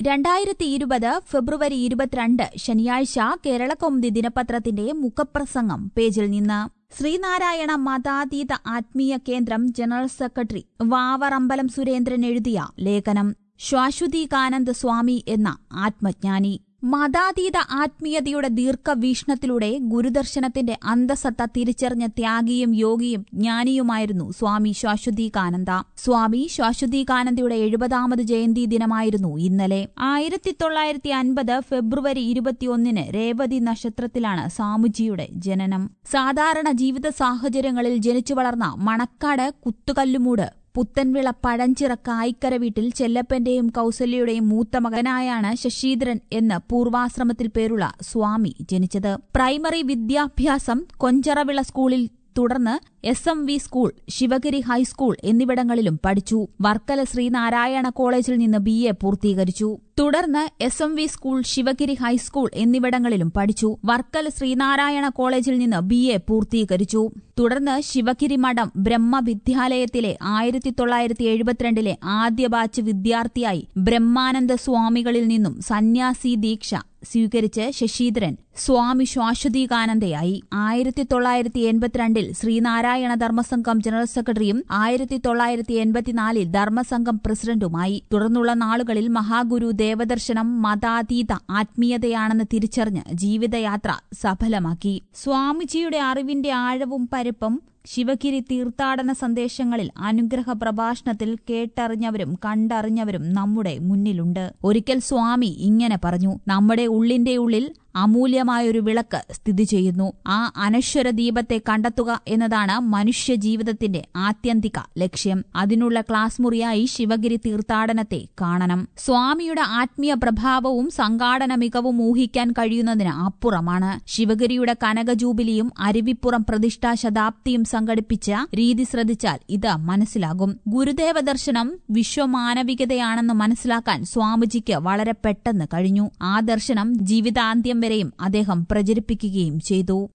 രണ്ടായിരത്തി ഇരുപത് ഫെബ്രുവരി ഇരുപത്തിരണ്ട് ശനിയാഴ്ച കേരളകൗമുദി ദിനപത്രത്തിന്റെ മുഖപ്രസംഗം പേജിൽ നിന്ന് ശ്രീനാരായണ മതാതീത ആത്മീയ കേന്ദ്രം ജനറൽ സെക്രട്ടറി വാവറമ്പലം സുരേന്ദ്രൻ എഴുതിയ ലേഖനം ശ്വാശ്വതീകാനന്ദ സ്വാമി എന്ന ആത്മജ്ഞാനി മതാതീത ആത്മീയതയുടെ ദീർഘവീക്ഷണത്തിലൂടെ ഗുരുദർശനത്തിന്റെ അന്തസത്ത തിരിച്ചറിഞ്ഞ ത്യാഗിയും യോഗിയും ജ്ഞാനിയുമായിരുന്നു സ്വാമി ശാശ്വതീകാനന്ദ സ്വാമി ശാശ്വതീകാനന്ദയുടെ എഴുപതാമത് ജയന്തി ദിനമായിരുന്നു ഇന്നലെ ആയിരത്തി തൊള്ളായിരത്തി അൻപത് ഫെബ്രുവരി ഇരുപത്തിയൊന്നിന് രേവതി നക്ഷത്രത്തിലാണ് സാമുജിയുടെ ജനനം സാധാരണ ജീവിത സാഹചര്യങ്ങളിൽ ജനിച്ചു വളർന്ന മണക്കാട് കുത്തുകല്ലുമൂട് പുത്തൻവിള പഴഞ്ചിറ കായിക്കര വീട്ടിൽ ചെല്ലപ്പന്റെയും കൌസല്യയുടെയും മൂത്ത മകനായാണ് ശശീന്ദ്രൻ എന്ന് പൂർവാശ്രമത്തിൽ പേരുള്ള സ്വാമി ജനിച്ചത് പ്രൈമറി വിദ്യാഭ്യാസം കൊഞ്ചറവിള സ്കൂളിൽ തുടർന്ന് S M V school Sivagiri high school എന്നിവിടങ്ങളിലും പഠിച്ചു വർക്കല ശ്രീനാരായണ കോളേജിൽ നിന്ന് ബി എ പൂർത്തീകരിച്ചു തുടർന്ന് S M V school Sivagiri high school എന്നിവിടങ്ങളിലും പഠിച്ചു വർക്കല ശ്രീനാരായണ കോളേജിൽ നിന്ന് ബി എ പൂർത്തീകരിച്ചു തുടർന്ന് ശിവഗിരി മഠം ബ്രഹ്മവിദ്യാലയത്തിലെ ആയിരത്തി തൊള്ളായിരത്തി എഴുപത്തിരണ്ടിലെ ആദ്യ ബാച്ച് വിദ്യാർത്ഥിയായി ബ്രഹ്മാനന്ദ സ്വാമികളിൽ നിന്നും സന്യാസി ദീക്ഷ സ്വീകരിച്ച് ശശീന്ദ്രൻ സ്വാമി ശാശ്വതീകാനന്ദയായി ആയിരത്തി തൊള്ളായിരത്തി എൺപത്തിരണ്ടിൽ ശ്രീനാരായണ ധർമ്മസംഘം ജനറൽ സെക്രട്ടറിയും ആയിരത്തി തൊള്ളായിരത്തി എൺപത്തിനാലിൽ ധർമ്മസംഘം പ്രസിഡന്റുമായി തുടർന്നുള്ള നാളുകളിൽ മഹാഗുരു ദേവദർശനം മതാതീത ആത്മീയതയാണെന്ന് തിരിച്ചറിഞ്ഞ് ജീവിതയാത്ര സഫലമാക്കി സ്വാമിജിയുടെ അറിവിന്റെ ആഴവും പരപ്പും ശിവഗിരി തീർത്ഥാടന സന്ദേശങ്ങളിൽ അനുഗ്രഹ പ്രഭാഷണത്തിൽ കേട്ടറിഞ്ഞവരും കണ്ടറിഞ്ഞവരും നമ്മുടെ മുന്നിലുണ്ട് ഒരിക്കൽ സ്വാമി ഇങ്ങനെ പറഞ്ഞു നമ്മുടെ ഉള്ളിന്റെ ഉള്ളിൽ അമൂല്യമായൊരു വിളക്ക് സ്ഥിതി ചെയ്യുന്നു ആ അനശ്വര ദീപത്തെ കണ്ടെത്തുക എന്നതാണ് മനുഷ്യ ജീവിതത്തിന്റെ ആത്യന്തിക ലക്ഷ്യം അതിനുള്ള ക്ലാസ് മുറിയായി ശിവഗിരി തീർത്ഥാടനത്തെ കാണണം സ്വാമിയുടെ ആത്മീയ പ്രഭാവവും സംഘാടന മികവും ഊഹിക്കാൻ കഴിയുന്നതിന് അപ്പുറമാണ് ശിവഗിരിയുടെ കനക ജൂബിലിയും അരുവിപ്പുറം പ്രതിഷ്ഠാ ശതാബ്ദിയും സംഘടിപ്പിച്ച രീതി ശ്രദ്ധിച്ചാൽ ഇത് മനസ്സിലാകും ഗുരുദേവ ദർശനം വിശ്വമാനവികതയാണെന്ന് മനസ്സിലാക്കാൻ സ്വാമിജിക്ക് വളരെ പെട്ടെന്ന് കഴിഞ്ഞു ആ ദർശനം ജീവിതാന്ത്യം വരെയും അദ്ദേഹം പ്രചരിപ്പിക്കുകയും ചെയ്തു